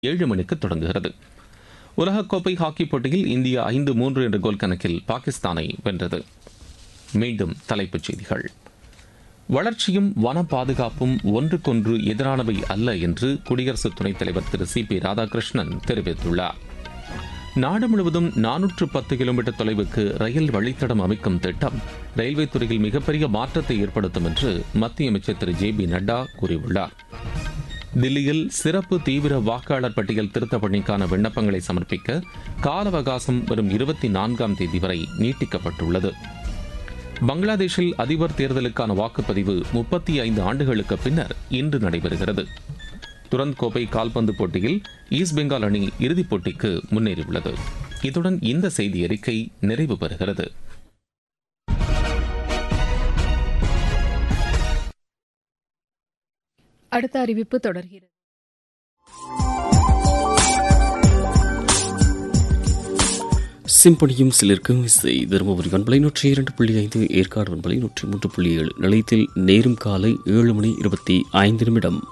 ஏழு மணிக்கு தொடங்குகிறது உலகக்கோப்பை ஹாக்கி போட்டியில் இந்தியா ஐந்து மூன்று என்ற கோல் கணக்கில் பாகிஸ்தானை வென்றது மீண்டும் தலைப்புச் செய்திகள் வளர்ச்சியும் வன பாதுகாப்பும் ஒன்றுக்கொன்று எதிரானவை அல்ல என்று குடியரசு துணைத் தலைவர் திரு சி பி ராதாகிருஷ்ணன் தெரிவித்துள்ளார் நாடு முழுவதும் நானூற்று பத்து கிலோமீட்டர் தொலைவுக்கு ரயில் வழித்தடம் அமைக்கும் திட்டம் ரயில்வே துறையில் மிகப்பெரிய மாற்றத்தை ஏற்படுத்தும் என்று மத்திய அமைச்சர் திரு ஜே பி நட்டா கூறியுள்ளார் தில்லியில் சிறப்பு தீவிர வாக்காளர் பட்டியல் திருத்த பணிக்கான விண்ணப்பங்களை சமர்ப்பிக்க கால அவகாசம் வரும் இருபத்தி நான்காம் தேதி வரை நீட்டிக்கப்பட்டுள்ளது பங்களாதேஷில் அதிபர் தேர்தலுக்கான வாக்குப்பதிவு முப்பத்தி ஐந்து ஆண்டுகளுக்கு பின்னர் இன்று நடைபெறுகிறது துரந்த் கோப்பை கால்பந்து போட்டியில் ஈஸ்ட் பெங்கால் அணி இறுதிப் போட்டிக்கு முன்னேறியுள்ளது இத்துடன் இந்த செய்தி அறிக்கை நிறைவு பெறுகிறது அடுத்த அறிவிப்பு தொடர்கிறது சிம்பனியும் சிலருக்கும் இசை தருமபுரி வன்பலை நூற்றி இரண்டு புள்ளி ஐந்து ஏற்காடு வன்பலை நூற்றி மூன்று புள்ளி ஏழு நிலையத்தில் நேரும் காலை ஏழு மணி இருபத்தி ஐந்து நிமிடம்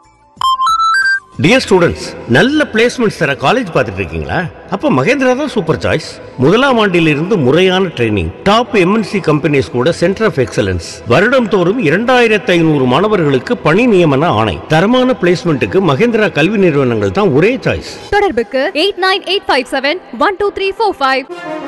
டியர் ஸ்டூடெண்ட்ஸ் நல்ல பிளேஸ்மெண்ட்ஸ் தர காலேஜ் பார்த்துட்டு இருக்கீங்களா அப்போ மகேந்திரா தான் சூப்பர் சாய்ஸ் முதலாம் ஆண்டிலிருந்து முறையான ட்ரைனிங் டாப் எம்என்சி கம்பெனிஸ் கூட சென்டர் ஆஃப் எக்ஸலன்ஸ் வருடம் தோறும் இரண்டாயிரத்து ஐநூறு மாணவர்களுக்கு பணி நியமன ஆணை தரமான பிளேஸ்மெண்ட்டுக்கு மகேந்திரா கல்வி நிறுவனங்கள் தான் ஒரே சாய்ஸ் தொடர்புக்கு eight nine eight five seven one two three four five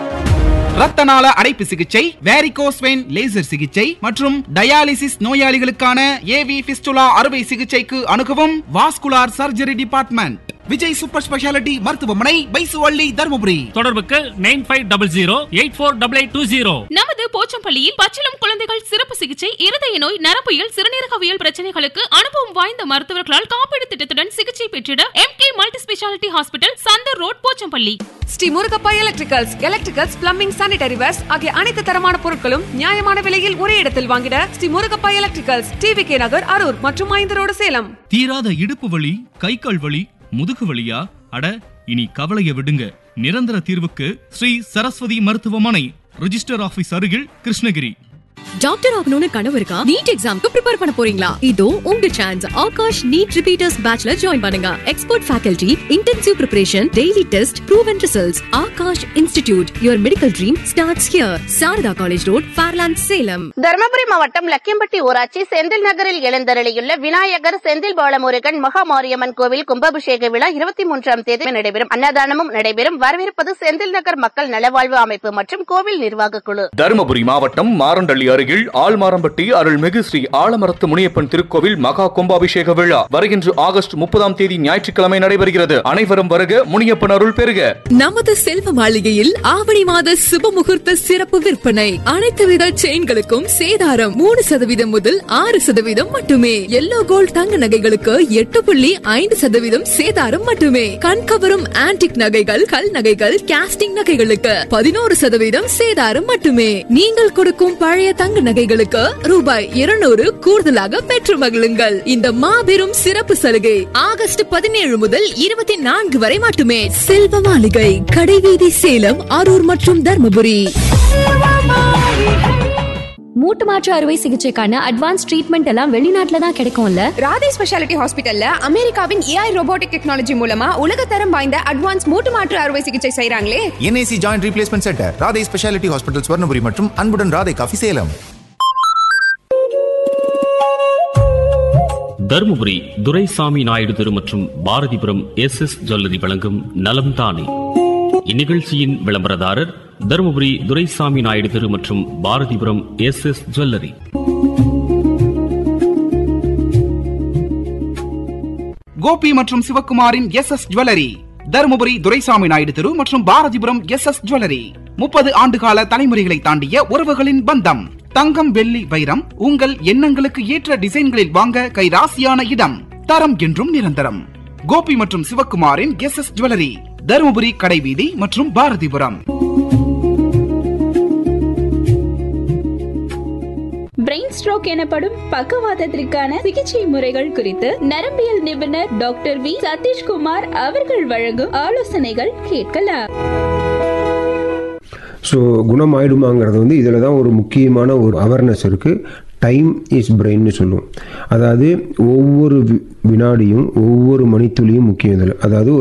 ரத்தநாள அடைப்பு சிகிச்சை வேரிகோஸ் வெயின் லேசர் சிகிச்சை மற்றும் டயாலிசிஸ் நோயாளிகளுக்கான ஏவி பிஸ்டுலா அறுவை சிகிச்சைக்கு அணுகவும் vascular surgery department Vijay super speciality மருத்துவமனை பைசுவள்ளி தருமபுரி தொடர்புக்கு nine five double zero eight four double eight two zero நமது போச்சம்பள்ளியில் பச்சிளம் குழந்தைகள் சிறப்பு சிகிச்சை இருதய நோய் நரம்பியல் சிறுநீரகவியல் பிரச்சனைகளுக்கு அனுபவம் வாய்ந்த மருத்துவர்களால் காப்பீடு திட்டத்துடன் சிகிச்சை பெற்றிட M K multi speciality hospital Chandar road Pochampalli Sri Murugappa electricals electricals plumbing sanitary wares ஆகிய அனைத்து தரமான பொருட்களும் நியாயமான விலையில் ஒரே இடத்தில் வாங்கிட Sri Murugappa electricals TV K Nagar Harur மற்றும் ஐந்து ரோடு சேலம் தீராத இடுப்பு வலி கை கால் வலி முதுகு வலியா அட இனி கவலைய விடுங்க நிரந்தர தீர்வுக்கு ஸ்ரீ சரஸ்வதி மருத்துவமனை ரிஜிஸ்டர் ஆபீஸ் அருகில் கிருஷ்ணகிரி டாக்டர் ஆகணும்னு கனவு இருக்கா நீட் எக்ஸாம்க்கு ப்ரிப்பேர் பண்ண போறீங்களா இதோ உங்க சான்ஸ் ஆகாஷ் நீட் ரிப்பீட்டர்ஸ் பேட்ச்ல ஜாயின் பண்ணுங்க expert faculty intensive preparation daily test proven results Aakash institute your medical dream starts here Sarada college road Fairland Salem Dharmapuri மாவட்டம் லக்கியம்பட்டி ஊராட்சி செந்தில் நகரில் எழுந்தருளியுள்ள விநாயகர் செந்தில் பாலமுருகன் மகாமாரியம்மன் கோவில் கும்பாபிஷேக விழா இருபத்தி மூன்றாம் தேதி நடைபெறும் அன்னதானமும் நடைபெறும் வரவேற்பது செந்தில் நகர் மக்கள் நலவாழ்வு அமைப்பு மற்றும் கோவில் நிர்வாக குழு தருமபுரி மாவட்டம் மாரண்டள்ளி அருகில் ஆழ்மாரம்பட்டி அருள்மிகு ஸ்ரீ ஆலமரத்து முனியப்பன் திருக்கோவில் மகா கும்பாபிஷேக விழா வருகின்ற ஆகஸ்ட் முப்பதாம் தேதி ஞாயிற்றுக்கிழமை நடைபெறுகிறது அனைவரும் வருக முனியப்பன் அருள் பெறுக நமது செல்வ மாளிகையில் ஆவணி மாத சுப முகூர்த்த சிறப்பு விற்பனை அனைத்து வித செயின்களுக்கும் சேதாரம் மூணு சதவீதம் முதல் ஆறு சதவீதம் மட்டுமே எல்லோ கோல்ட் தங்க நகைகளுக்கு எட்டு புள்ளி ஐந்து சதவீதம் சேதாரம் மட்டுமே கண்கவரும் ஆன்டிக் நகைகள் கல் நகைகள் கேஸ்டிங் நகைகளுக்கு பதினோரு சதவீதம் சேதாரம் மட்டுமே நீங்கள் கொடுக்கும் பழைய தங்க நகைகளுக்கு ரூபாய் இருநூறு கூடுதலாக பெற்று மகிழுங்கள் இந்த மாபெரும் சிறப்பு சலுகை ஆகஸ்ட் பதினேழு முதல் இருபத்தி நான்கு வரை மட்டுமே செல்வ மாளிகை கடைவீதி சேலம் அரூர் மற்றும் தர்மபுரி மூட்டு மாற்று அறுவை சிகிச்சைக்கான அட்வான்ஸ் ட்ரீட்மெண்ட் எல்லாம் வெளிநாட்டுல தான் கிடைக்கும்ல ராதே ஸ்பெஷாலிட்டி ஹாஸ்பிட்டல்ல அமெரிக்காவின் ஏஐ ரோபோட்டிக் டெக்னாலஜி மூலமா உலகத்தரம் வாய்ந்த அட்வான்ஸ் மூட்டு மாற்று அறுவை சிகிச்சை செய்றாங்களே NIC joint replacement centre Radhai speciality hospital Swarnapuri மற்றும் அன்புடன் ராதை காஃபி சேலம் தருமபுரி துரைசாமி நாயுடு தெரு மற்றும் பாரதிபுரம் எஸ் எஸ் ஜுவல்லரி வழங்கும் நலம் தானே இந்நிகழ்ச்சியின் விளம்பரதாரர் தருமபுரி துரைசாமி நாயுடு தெரு மற்றும் Bharathipuram S S jewellery Gopi மற்றும் சிவக்குமாரின் S S jewellery Dharmapuri Duraisamy Naidu தெரு மற்றும் பாரதிபுரம் எஸ் எஸ் ஜுவல்லரி முப்பது ஆண்டுகால தலைமுறைகளை தாண்டிய உறவுகளின் பந்தம் தங்கம் வெள்ளி வைரம் உங்கள் எண்ணங்களுக்கு ஏற்ற டிசைன்களில் வாங்க கைராசியான இடம் தரம் என்றும் நிரந்தரம் கோபி மற்றும் சிவக்குமாரின் எஸ் எஸ் ஜுவல்லரி தருமபுரி கடைவீதி மற்றும் பாரதிபுரம் பிரெயின் ஸ்ட்ரோக் எனப்படும் பக்கவாதத்திற்கான சிகிச்சை முறைகள் குறித்து நரம்பியல் நிபுணர் டாக்டர் வி சதீஷ்குமார் அவர்கள் வழங்கும் ஆலோசனைகள் கேட்கலாம் ஸோ குணமாயிடுமாங்கிறது வந்து இதில் தான் ஒரு முக்கியமான ஒரு அவேர்னஸ் இருக்குது டைம் இஸ் பிரெயின்னு சொல்லுவோம் அதாவது ஒவ்வொரு வி- வினாடியும் ஒவ்வொரு மணித்துளியும் முக்கியம் இதில் அதாவது